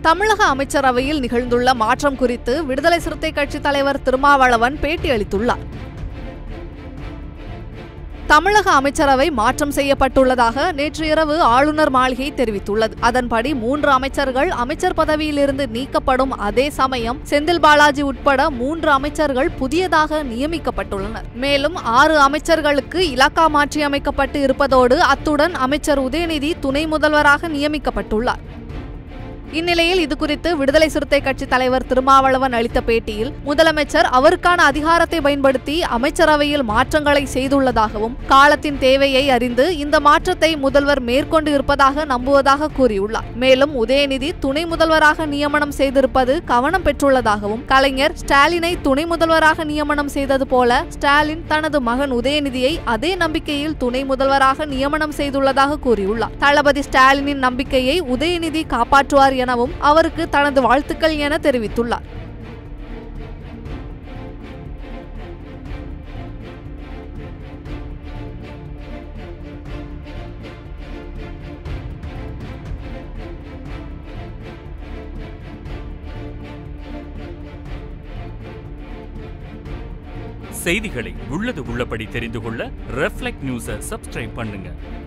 தமிழக அமைச்சரவையில் நிகழ்ந்துள்ள மாற்றம் குறித்து விடுதலை சிறுத்தை கட்சி தலைவர் திருமாவளவன் பேட்டியளித்துள்ளார் தமிழக அமைச்சரவை மாற்றம் செய்யப்பட்டுள்ளதாக நேற்று இரவு ஆளுநர் மாளிகை தெரிவித்துள்ளது அதன்படி மூன்று அமைச்சர்கள் அமைச்சர் பதவியிலிருந்து நீக்கப்படும் அதே சமயம் செந்தில் பாலாஜி உட்பட மூன்று அமைச்சர்கள் புதியதாக நியமிக்கப்பட்டுள்ளனர் மேலும் ஆறு அமைச்சர்களுக்கு இலாக்கா மாற்றி அமைக்கப்பட்டு இருப்பதோடு அத்துடன் அமைச்சர் உதயநிதி துணை முதல்வராக நியமிக்கப்பட்டுள்ளார் இந்நிலையில் இதுகுறித்து விடுதலை சிறுத்தை கட்சி தலைவர் திருமாவளவன் அளித்த பேட்டியில் முதலமைச்சர் அவருக்கான அதிகாரத்தை பயன்படுத்தி அமைச்சரவையில் மாற்றங்களை செய்துள்ளதாகவும் காலத்தின் தேவையை அறிந்து இந்த மாற்றத்தை முதல்வர் மேற்கொண்டு இருப்பதாக நம்புவதாக கூறியுள்ளார் மேலும் உதயநிதி துணை முதல்வராக நியமனம் செய்திருப்பது கவனம் பெற்றுள்ளதாகவும் கலைஞர் ஸ்டாலினை துணை முதல்வராக நியமனம் செய்தது போல ஸ்டாலின் தனது மகன் உதயநிதியை அதே நம்பிக்கையில் துணை முதல்வராக நியமனம் செய்துள்ளதாக கூறியுள்ளார் தளபதி ஸ்டாலினின் நம்பிக்கையை உதயநிதி காப்பாற்றுவார் எனவும் அவருக்கு தனது வாழ்த்துக்கள் என தெரிவித்துள்ளார் செய்திகளை உள்ளது உள்ளபடி தெரிந்து கொள்ள ரெஃப்ளெக்ட் நியூஸை சப்ஸ்கிரைப் பண்ணுங்க